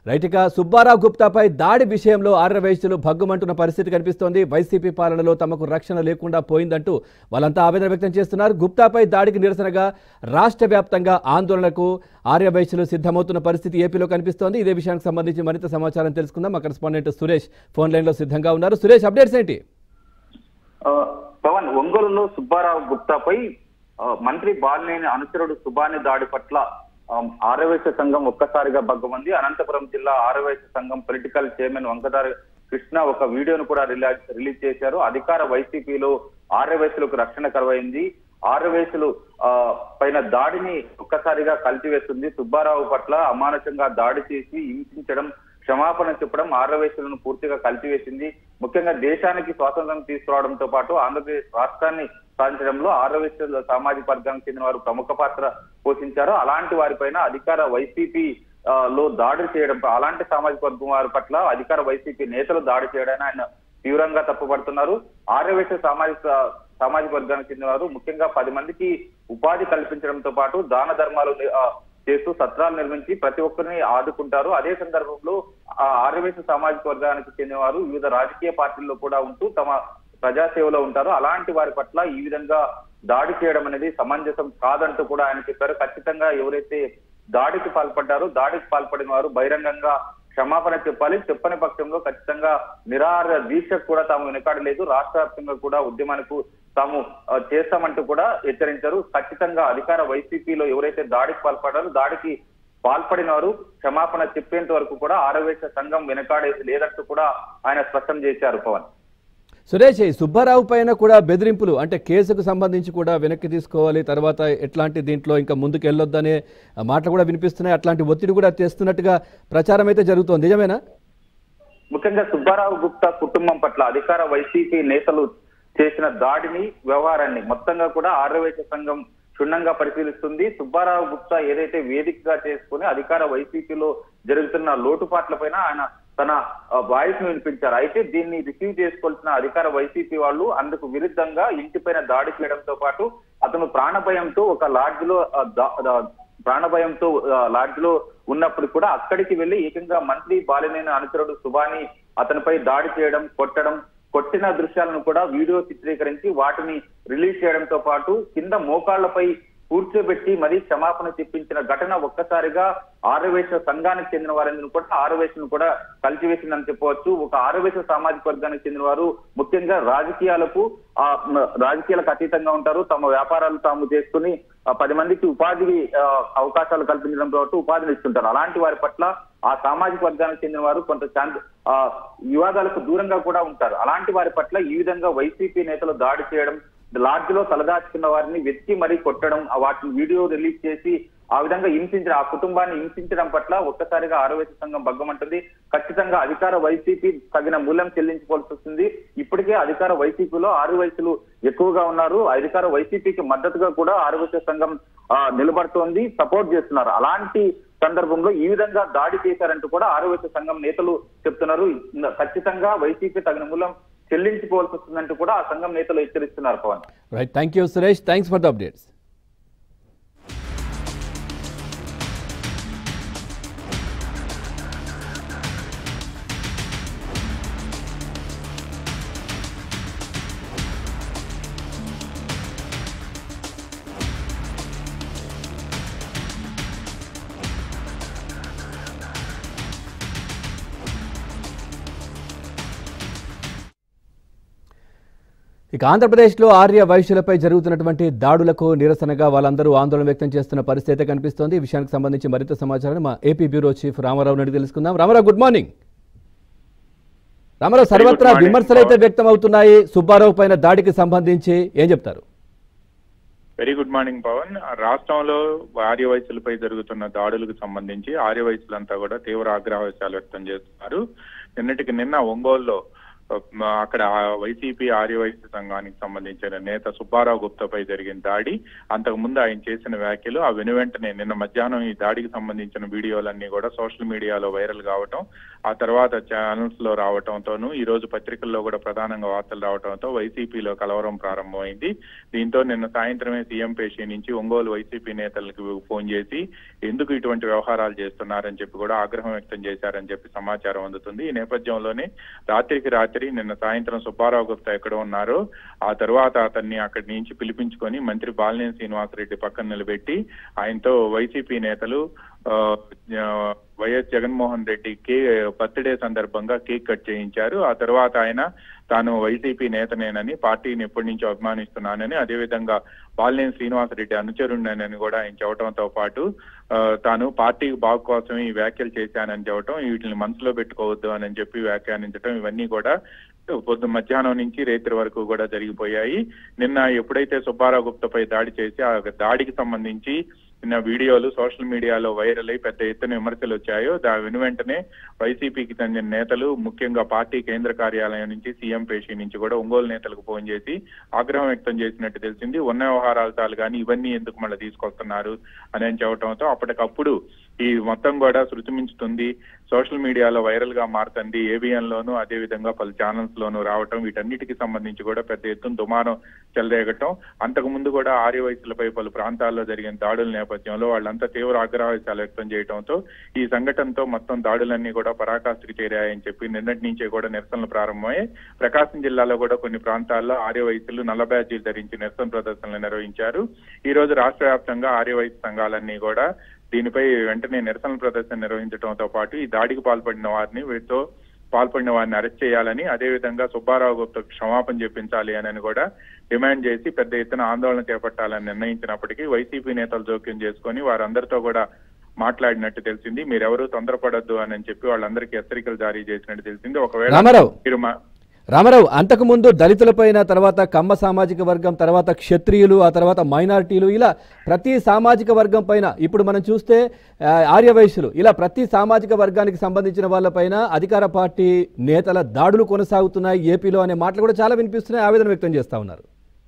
Right ఇక సుబ్బారావు గుప్తాపై దాడి విషయంలో ఆర్యవైశ్యులు భగ్గుమంటున్న పరిస్థితి కనిపిస్తోంది వైసీపీ పాలనలో తమకు రక్షణ లేకుండా పోయిందంటూ వాళ్ళంతా ఆవేదన వ్యక్తం చేస్తున్నారు గుప్తాపై దాడికి నిరసనగా రాష్ట్ర వ్యాప్తంగా ఆందోళనకు ఆర్యవైశ్యులు సిద్ధమవుతున్న పరిస్థితి ఏపీలో కనిపిస్తోంది ఇదే విషయానికి సంబంధించి మరింత సమాచారం తెలుసుకుందాం మా కరెస్పాండెంట్ సురేష్ ఫోన్ లైన్లో సిద్ధంగా ఉన్నారు సురేష్ అప్డేట్స్ ఏంటి ఆ, పవన్ ఒంగోలులో సుబ్బారావు గుప్తాపై ఆ, మంత్రి బాలినేని అనుచరుడు సుబాని దాడి పట్ల ఆ, ఆర్యవైశ్య సంఘం ఒక్కసారిగా భగ్గమంది అనంతపురం జిల్లా ఆర్యవైశ్య సంఘం పొలిటికల్ చైర్మన్ వంకదారి కృష్ణ ఒక వీడియోను కూడా రిలీజ్ రిలీజ్ చేశారు అధికార వైసీపీలో ఆర్యవైశ్యులకు రక్షణ కరువైంది ఆర్యవైశ్యులు ఆ, పైన దాడిని ఒక్కసారిగా కలిసివేస్తుంది సుబ్బారావు పట్ల అమానుషంగా దాడి చేసి హింసించడం క్షమాపణ చెప్పడం ఆర్యవైశ్యులను పూర్తిగా కలిసివేసింది ముఖ్యంగా దేశానికి స్వాతంత్రం తీసుకురావడంతో పాటు ఆంధ్రప్రదేశ్ రాష్ట్రాన్ని సాధించడంలో ఆర్యవైశ్యుల సామాజిక వర్గానికి చెందిన వారు ప్రముఖ పాత్ర పోషించారు అలాంటి వారిపైన అధికార వైసీపీ ఆ, లో దాడి చేయడం అలాంటి సామాజిక వర్గం వారి పట్ల అధికార వైసీపీ నేతలు దాడి చేయడాన్ని ఆయన తీవ్రంగా తప్పుపడుతున్నారు ఆర్యవైశ్య సామాజిక సామాజిక వర్గానికి చెందిన వారు ముఖ్యంగా పది మందికి ఉపాధి కల్పించడంతో పాటు దాన ధర్మాలు ఆ, చేస్తూ సత్రాలు నిర్మించి ప్రతి ఒక్కరిని ఆదుకుంటారు అదే సందర్భంలో ఆ ఆర్యవైశ్య సామాజిక వర్గానికి చెందిన వారు వివిధ రాజకీయ పార్టీల్లో కూడా ఉంటూ తమ ప్రజాసేవలో ఉంటారు అలాంటి వారి పట్ల ఈ విధంగా దాడి చేయడం అనేది సమంజసం కాదంటూ కూడా ఆయన చెప్పారు ఖచ్చితంగా ఎవరైతే దాడికి పాల్పడ్డారో దాడికి పాల్పడిన వారు బహిరంగంగా క్షమాపణ చెప్పాలి చెప్పని పక్షంలో ఖచ్చితంగా నిరాహార దీక్షకు కూడా తాము వెనకాడలేదు రాష్ట్ర వ్యాప్తంగా కూడా ఉద్యమానికి తాము ఆ, చేస్తామంటూ కూడా హెచ్చరించారు ఖచ్చితంగా అధికార వైసీపీలో ఎవరైతే దాడికి పాల్పడ్డారో దాడికి పాల్పడిన వారు క్షమాపణ చెప్పేంత వరకు కూడా ఆరవేశ సంఘం వెనకాడేది లేదంటూ కూడా ఆయన స్పష్టం చేశారు పవన్ సురేష్ ఈ సుబ్బారావు పైన కూడా బెదిరింపులు అంటే కేసుకు సంబంధించి కూడా వెనక్కి తీసుకోవాలి తర్వాత ఎట్లాంటి దీంట్లో ఇంకా ముందుకు వెళ్ళొద్దనే మాటలు కూడా వినిపిస్తున్నాయి అట్లాంటి ఒత్తిడి కూడా తెస్తున్నట్టుగా ప్రచారం అయితే జరుగుతోంది నిజమేనా ముఖ్యంగా సుబ్బారావు గుప్తా కుటుంబం పట్ల అధికార వైసీపీ నేతలు చేసిన దాడిని వ్యవహారాన్ని మొత్తంగా కూడా ఆర్యవైశ్య సంఘం క్షుణ్ణంగా పరిశీలిస్తుంది సుబ్బారావు గుప్తా ఏదైతే వేదికగా చేసుకుని అధికార వైసీపీలో జరుగుతున్న లోటుపాట్లపైన ఆయన తన వాయిస్ ను వినిపించారు అయితే దీన్ని రిసీవ్ చేసుకోవాల్సిన అధికార వైసీపీ వాళ్ళు అందుకు విరుద్ధంగా ఇంటిపైన దాడి చేయడంతో పాటు అతను ప్రాణభయంతో ఒక లాడ్జ్ లో ఆ, దా- దా- ప్రాణభయంతో ఆ, లాడ్జ్ లో ఉన్నప్పుడు కూడా అక్కడికి వెళ్లి ఏకంగా మంత్రి బాలినేని అనుచరుడు సుబాని అతనిపై దాడి చేయడం కొట్టడం కొట్టిన దృశ్యాలను కూడా వీడియో చిత్రీకరించి వాటిని రిలీజ్ చేయడంతో పాటు కింద మోకాళ్లపై కూర్చోబెట్టి మరీ క్షమాపణ చెప్పించిన ఘటన ఒక్కసారిగా ఆరవేశ సంఘానికి చెందిన వారందరూ కూడా ఆరవేశను కూడా కలిసివేసిందని చెప్పవచ్చు ఒక ఆరవేశ సామాజిక వర్గానికి చెందిన వారు ముఖ్యంగా రాజకీయాలకు ఆ మ- రాజకీయాలకు అతీతంగా ఉంటారు తమ వ్యాపారాలు తాము చేసుకుని ఆ, పది మందికి ఉపాధి ఆ, అవకాశాలు కల్పించడంతో పాటు ఉపాధిని ఇస్తుంటారు అలాంటి వారి పట్ల ఆ సామాజిక వర్గానికి చెందిన వారు కొంత శాంతి ఆ వివాదాలకు దూరంగా కూడా ఉంటారు అలాంటి వారి పట్ల ఈ విధంగా వైసీపీ నేతలు దాడి చేయడం లాడ్జ్ లో తలదాచుకున్న వారిని వెతికి మరీ కొట్టడం ఆ వాటిని వీడియో రిలీజ్ చేసి ఆ విధంగా హింసించడం ఆ కుటుంబాన్ని హింసించడం పట్ల ఒక్కసారిగా ఆరోగ్య సంఘం భగ్గమంటుంది ఖచ్చితంగా అధికార వైసీపీ తగిన మూల్యం చెల్లించుకోవాల్సి వస్తుంది ఇప్పటికే అధికార వైసీపీలో ఆరు వయసులు ఎక్కువగా ఉన్నారు అధికార వైసీపీకి మద్దతుగా కూడా ఆరోగ్య సంఘం ఆ, నిలబడుతోంది సపోర్ట్ చేస్తున్నారు అలాంటి సందర్భంలో ఈ విధంగా దాడి చేశారంటూ కూడా ఆరోగ్య సంఘం నేతలు చెప్తున్నారు ఖచ్చితంగా వైసీపీ తగిన మూలం చెల్లించుకోవాల్సి వస్తుందంటూ కూడా ఆ సంఘం నేతలు హెచ్చరిస్తున్నారు Pawan right thank you Suresh thanks for the updates ఇక ఆంధ్రప్రదేశ్లో ఆర్య వైశ్యులపై జరుగుతున్నటువంటి దాడులకు నిరసనగా వాళ్ళందరూ ఆందోళన వ్యక్తం చేస్తున్న పరిస్థితి అయితే కనిపిస్తోంది ఈ విషయానికి సంబంధించి మరింత సమాచారాన్ని మా ఏపీ బ్యూరో చీఫ్ రామారావు నుండి తెలుసుకుందాం రామారావు గుడ్ మార్నింగ్ రామారావు సర్వత్రా morning. విమర్శలు అయితే వ్యక్తం అవుతున్నాయి సుబ్బారావు పైన దాడికి సంబంధించి ఏం చెప్తారు వెరీ గుడ్ మార్నింగ్ పవన్ రాష్ట్రంలో ఆర్య వయసులపై జరుగుతున్న దాడులకు సంబంధించి ఆర్య వయసులంతా కూడా తీవ్ర ఆగ్రహవేశాలు వ్యక్తం చేస్తున్నారు నిన్నటికి నిన్న ఒంగోలులో ఆ, అక్కడ వైసీపీ ఆర్యవైశ్య సంఘానికి సంబంధించిన నేత సుబ్బారావు గుప్తాపై జరిగిన దాడి అంతకు ముందు ఆయన చేసిన వ్యాఖ్యలు ఆ వెను వెంటనే నిన్న మధ్యాహ్నం ఈ దాడికి సంబంధించిన వీడియోలన్నీ కూడా సోషల్ మీడియాలో వైరల్ కావటం ఆ తర్వాత ఛానల్స్ లో రావటంతోనూ ఈ రోజు పత్రికల్లో కూడా ప్రధానంగా వార్తలు రావడంతో వైసీపీలో కలవరం ప్రారంభమైంది దీంతో నిన్న సాయంత్రమే సీఎం పేషి నుంచి ఒంగోలు వైసీపీ నేతలకు ఫోన్ చేసి ఎందుకు ఇటువంటి వ్యవహారాలు చేస్తున్నారని చెప్పి కూడా ఆగ్రహం వ్యక్తం చేశారని చెప్పి సమాచారం అందుతుంది ఈ నేపథ్యంలోనే రాత్రికి రాత్రి నిన్న సాయంత్రం సుబ్బారావు గుప్తా ఎక్కడ ఉన్నారో ఆ తర్వాత అతన్ని అక్కడి నుంచి పిలిపించుకొని మంత్రి బాలినేని శ్రీనివాసరెడ్డి పక్కన నిలబెట్టి ఆయనతో వైసీపీ నేతలు ఆ, ఆ, వైఎస్ జగన్మోహన్ రెడ్డి కే బర్త్డే సందర్భంగా కేక్ కట్ చేయించారు ఆ తర్వాత ఆయన తాను వైసీపీ నేతనేనని పార్టీని ఎప్పటి నుంచో అభిమానిస్తున్నానని అదేవిధంగా బాలినేని శ్రీనివాసరెడ్డి అనుచరుడినని కూడా ఆయన చెప్పడంతో పాటు ఆ, తాను పార్టీ బాగు కోసం ఈ వ్యాఖ్యలు చేశానని చెప్పడం వీటిని మనసులో పెట్టుకోవద్దు అని చెప్పి వ్యాఖ్యానించడం ఇవన్నీ కూడా పొద్దు మధ్యాహ్నం నుంచి రేత్రి వరకు కూడా జరిగిపోయాయి నిన్న ఎప్పుడైతే సుబ్బారావు గుప్తపై దాడి చేసి ఆ దాడికి సంబంధించి నిన్న వీడియోలు సోషల్ మీడియాలో వైరల్ అయి పెద్ద ఎత్తున విమర్శలు వచ్చాయో దా వెను వెంటనే వైసీపీకి చెందిన నేతలు ముఖ్యంగా పార్టీ కేంద్ర కార్యాలయం నుంచి సీఎం పేషి నుంచి కూడా ఒంగోలు నేతలకు ఫోన్ చేసి ఆగ్రహం వ్యక్తం చేసినట్టు తెలిసింది ఉన్న వ్యవహారాలు చాలు కానీ ఇవన్నీ ఎందుకు మళ్ళీ తీసుకొస్తున్నారు అని అని చెప్పడంతో అప్పటికప్పుడు ఈ మొత్తం కూడా శృతిమించుతుంది సోషల్ మీడియాలో వైరల్ గా మారుతుంది ఏబిఎన్ లోను అదే విధంగా పలు ఛానల్స్ లోను రావటం వీటన్నిటికి సంబంధించి కూడా పెద్ద ఎత్తున దుమారం చెలరేగటం అంతకు ముందు కూడా ఆర్యవయసులపై పలు ప్రాంతాల్లో జరిగిన దాడుల నేపథ్యంలో వాళ్ళంతా తీవ్ర ఆగ్రహాలు వ్యక్తం చేయడంతో ఈ సంఘటనతో మొత్తం దాడులన్నీ కూడా పరాకాష్ఠకి చేరాయని చెప్పి నిన్నటి నుంచే కూడా నిరసనలు ప్రారంభమయ్యాయి ప్రకాశం జిల్లాలో కూడా కొన్ని ప్రాంతాల్లో ఆర్యవయసులు నల్ల బ్యాడ్జీలు ధరించి నిరసన ప్రదర్శనలు నిర్వహించారు ఈ రోజు రాష్ట్ర వ్యాప్తంగా ఆర్యవైశ్య సంఘాలన్నీ కూడా దీనిపై వెంటనే నిరసన ప్రదర్శన నిర్వహించడంతో పాటు ఈ దాడికి పాల్పడిన వారిని వీటితో పాల్పడిన వారిని అరెస్ట్ చేయాలని అదేవిధంగా సుబ్బారావు గుప్తకు క్షమాపణ చెప్పించాలి అని కూడా డిమాండ్ చేసి పెద్ద ఎత్తున ఆందోళన చేపట్టాలని నిర్ణయించినప్పటికీ వైసీపీ నేతలు జోక్యం చేసుకొని వారందరితో కూడా మాట్లాడినట్టు తెలిసింది మీరెవరూ తొందరపడద్దు అని చెప్పి వాళ్ళందరికీ హెచ్చరికలు జారీ చేసినట్టు తెలిసింది ఒకవేళ రామారావు మీరు మా- రామారావు అంతకుముందు దళితులపైన తర్వాత కమ్మ సామాజిక వర్గం తర్వాత క్షత్రియులు ఆ తర్వాత మైనారిటీలు ఇలా ప్రతి సామాజిక వర్గం పైన ఇప్పుడు మనం చూస్తే ఆ, ఆర్యవైశ్యులు ఇలా ప్రతి సామాజిక వర్గానికి సంబంధించిన వాళ్ళపైన అధికార పార్టీ నేతల దాడులు కొనసాగుతున్నాయి ఏపీలో అనే మాటలు కూడా చాలా వినిపిస్తున్నాయి ఆవేదన వ్యక్తం చేస్తా ఉన్నారు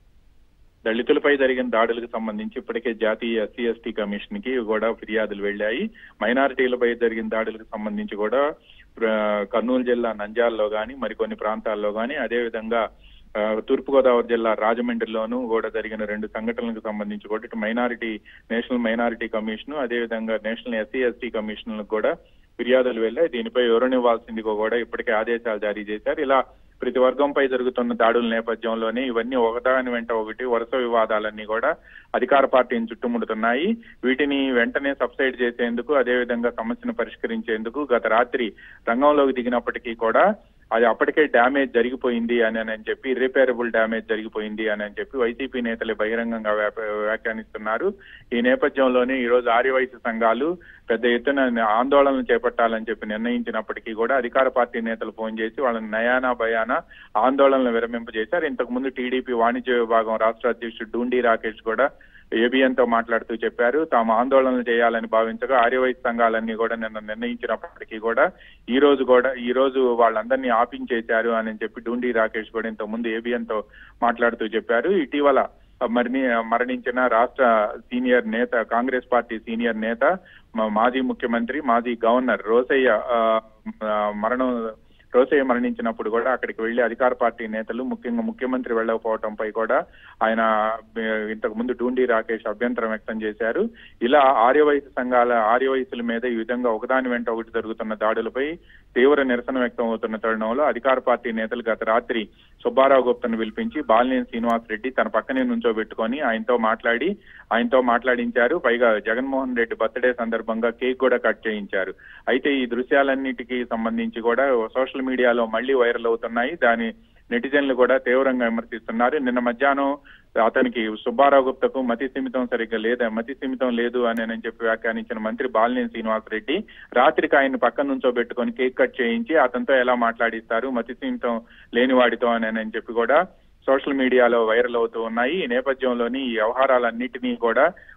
దళితులపై జరిగిన దాడులకు సంబంధించి ఇప్పటికే జాతీయ ఎస్సీ ఎస్టీ కమిషన్ కి కూడా ఫిర్యాదులు వెళ్ళాయి మైనారిటీలపై జరిగిన దాడులకు సంబంధించి కూడా ఆ, కర్నూలు జిల్లా నంద్యాలలో గాని మరికొన్ని ప్రాంతాల్లో గాని అదే విధంగా ఆ, తూర్పుగోదావరి జిల్లా రాజమండ్రిలోనూ కూడా జరిగిన రెండు సంఘటనలకు సంబంధించి కూడా ఇటు మైనారిటీ నేషనల్ మైనారిటీ కమిషన్ అదే విధంగా నేషనల్ ఎస్సీ ఎస్టీ కమిషన్ కూడా ఫిర్యాదులు వెళ్ళాయి దీనిపై వివరణివ్వాల్సిందిగా కూడా ఇప్పటికే ఆదేశాలు జారీ చేశారు ఇలా ప్రతి వర్గంపై జరుగుతున్న దాడుల నేపథ్యంలోనే ఇవన్నీ ఒకదాని వెంట ఒకటి వరుస వివాదాలన్నీ కూడా అధికార పార్టీని చుట్టుముడుతున్నాయి వీటిని వెంటనే సబ్సైడ్ చేసేందుకు అదేవిధంగా సమస్యను పరిష్కరించేందుకు గత రాత్రి రంగంలోకి దిగినప్పటికీ కూడా అది అప్పటికే డ్యామేజ్ జరిగిపోయింది అని అని చెప్పి ఇర్రిపేరబుల్ డ్యామేజ్ జరిగిపోయింది అని అని చెప్పి వైసీపీ నేతలు బహిరంగంగా వ్యాప- వ్యాఖ్యానిస్తున్నారు ఈ నేపథ్యంలోనే ఈ రోజు ఆర్యవైశ్య సంఘాలు పెద్ద ఎత్తున ఆందోళనలు చేపట్టాలని చెప్పి నిర్ణయించినప్పటికీ కూడా అధికార పార్టీ నేతలు ఫోన్ చేసి వాళ్ళని నయానా భయానా ఆందోళనలు విరమింపజేశారు ఇంతకు ముందు టీడీపీ వాణిజ్య విభాగం రాష్ట్ర అధ్యక్షుడు డూండి రాకేష్ కూడా ఏబిఎన్ తో మాట్లాడుతూ చెప్పారు తాము ఆందోళనలు చేయాలని భావించగా ఆర్యవైశ్య సంఘాలన్నీ కూడా నిన్న నిర్ణయించినప్పటికీ కూడా ఈ రోజు కూడా ఈ రోజు వాళ్ళందరినీ ఆపించేశారు అని చెప్పి డూండి రాకేష్ కూడా ఇంతకు ముందు ఏబిఎన్ తో మాట్లాడుతూ చెప్పారు ఇటీవల మరణి మరణించిన రాష్ట్ర సీనియర్ నేత కాంగ్రెస్ పార్టీ సీనియర్ నేత మా- మాజీ ముఖ్యమంత్రి మాజీ గవర్నర్ రోసయ్య ఆ, ఆ, మరణం రోసయ్య మరణించినప్పుడు కూడా అక్కడికి వెళ్లి అధికార పార్టీ నేతలు ముఖ్యంగా ముఖ్యమంత్రి వెళ్ళకపోవడంపై కూడా ఆయన ఆ, ఇంతకు ముందు డూండి రాకేష్ అభ్యంతరం వ్యక్తం చేశారు ఇలా ఆర్యవైశ్య సంఘాల ఆర్యవైశ్యుల మీద ఈ విధంగా ఒకదాని వెంట ఒకటి జరుగుతున్న దాడులపై తీవ్ర నిరసన వ్యక్తం అవుతున్న తరుణంలో అధికార పార్టీ నేతలు గత రాత్రి సుబ్బారావు గుప్తను పిలిపించి బాలినేని శ్రీనివాస్ రెడ్డి తన పక్కనే నుంచోబెట్టుకొని ఆయనతో మాట్లాడి ఆయనతో మాట్లాడించారు పైగా జగన్మోహన్ రెడ్డి బర్త్డే సందర్భంగా కేక్ కూడా కట్ చేయించారు అయితే ఈ దృశ్యాలన్నిటికీ సంబంధించి కూడా సోషల్ మీడియాలో మళ్ళీ వైరల్ అవుతున్నాయి దాని నెటిజన్లు కూడా తీవ్రంగా విమర్శిస్తున్నారు నిన్న మధ్యాహ్నం అతనికి సుబ్బారావు గుప్తకు మతి స్థిమితం సరిగ్గా లేదా మతి స్థిమితం లేదు అని అని చెప్పి వ్యాఖ్యానించిన మంత్రి బాలినేని శ్రీనివాస్ రెడ్డి రాత్రికి ఆయన పక్కన నుంచో పెట్టుకొని కేక్ కట్ చేయించి అతనితో ఎలా మాట్లాడిస్తారు మతి స్థిమితం లేని వాడితో అని అని చెప్పి కూడా సోషల్ మీడియాలో వైరల్ అవుతూ ఉన్నాయి ఈ నేపథ్యంలోని ఈ వ్యవహారాలన్నింటినీ కూడా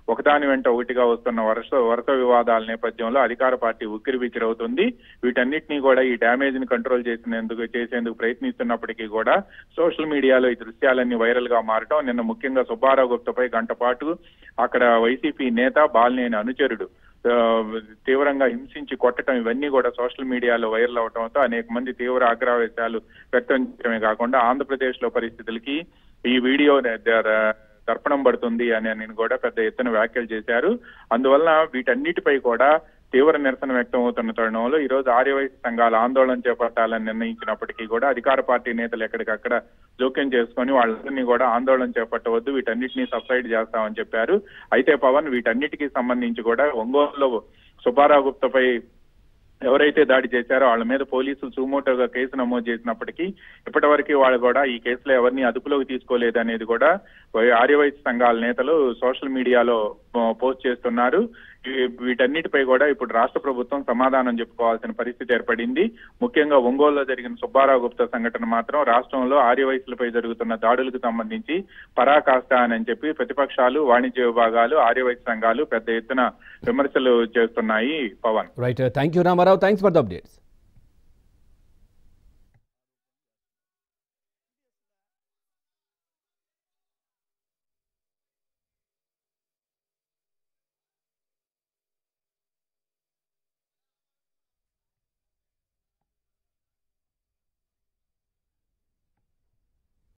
ఒకదాని వెంట ఒకటిగా వస్తున్న వరుస వరుస వివాదాల నేపథ్యంలో అధికార పార్టీ ఉక్కిరి బిక్కిరవుతుంది వీటన్నిటినీ కూడా ఈ డ్యామేజ్ ని కంట్రోల్ చేసినందుకు చేసేందుకు ప్రయత్నిస్తున్నప్పటికీ కూడా సోషల్ మీడియాలో ఈ దృశ్యాలన్నీ వైరల్ గా మారటం నిన్న ముఖ్యంగా సుబ్బారావు గుప్తపై గంట పాటు అక్కడ వైసీపీ నేత బాలినేని అనుచరుడు ఆ, తీవ్రంగా హింసించి కొట్టడం ఇవన్నీ కూడా సోషల్ మీడియాలో వైరల్ అవడంతో అనేక మంది తీవ్ర ఆగ్రహవేశాలు వ్యక్తం చేయడమే కాకుండా ఆంధ్రప్రదేశ్ లో పరిస్థితులకి ఈ వీడియో ద- ద- దర్పణం పడుతుంది అని నేను కూడా పెద్ద ఎత్తున వ్యాఖ్యలు చేశారు అందువల్ల వీటన్నిటిపై కూడా తీవ్ర నిరసన వ్యక్తం అవుతున్న తరుణంలో ఈ రోజు ఆర్యవైశ్య సంఘాలు ఆందోళన చేపట్టాలని నిర్ణయించినప్పటికీ కూడా అధికార పార్టీ నేతలు ఎక్కడికక్కడ జోక్యం చేసుకొని వాళ్ళందరినీ కూడా ఆందోళన చేపట్టవద్దు వీటన్నిటినీ సబ్సైడ్ చేస్తామని చెప్పారు అయితే పవన్ వీటన్నిటికీ సంబంధించి కూడా ఒంగోలులో సుబ్బారావు గుప్తపై ఎవరైతే దాడి చేశారో వాళ్ళ మీద పోలీసులు సుమోటోగా కేసు నమోదు చేసినప్పటికీ ఇప్పటి వరకు వాళ్ళు కూడా ఈ కేసులో ఎవరిని అదుపులోకి తీసుకోలేదు అనేది కూడా వై- ఆర్యవైశ్య సంఘాల నేతలు సోషల్ మీడియాలో ఆ, పోస్ట్ చేస్తున్నారు ఈ- వీటన్నిటిపై కూడా ఇప్పుడు రాష్ట్ర ప్రభుత్వం సమాధానం చెప్పుకోవాల్సిన పరిస్థితి ఏర్పడింది ముఖ్యంగా ఒంగోలులో జరిగిన సుబ్బారావు గుప్తా సంఘటన మాత్రం రాష్ట్రంలో ఆర్యవైశ్యులపై జరుగుతున్న దాడులకు సంబంధించి పరాకాష్ట అని చెప్పి ప్రతిపక్షాలు వాణిజ్య విభాగాలు ఆర్యవైశ్య సంఘాలు పెద్ద ఎత్తున విమర్శలు చేస్తున్నాయి Pawan right thank you Ramarao thanks for the updates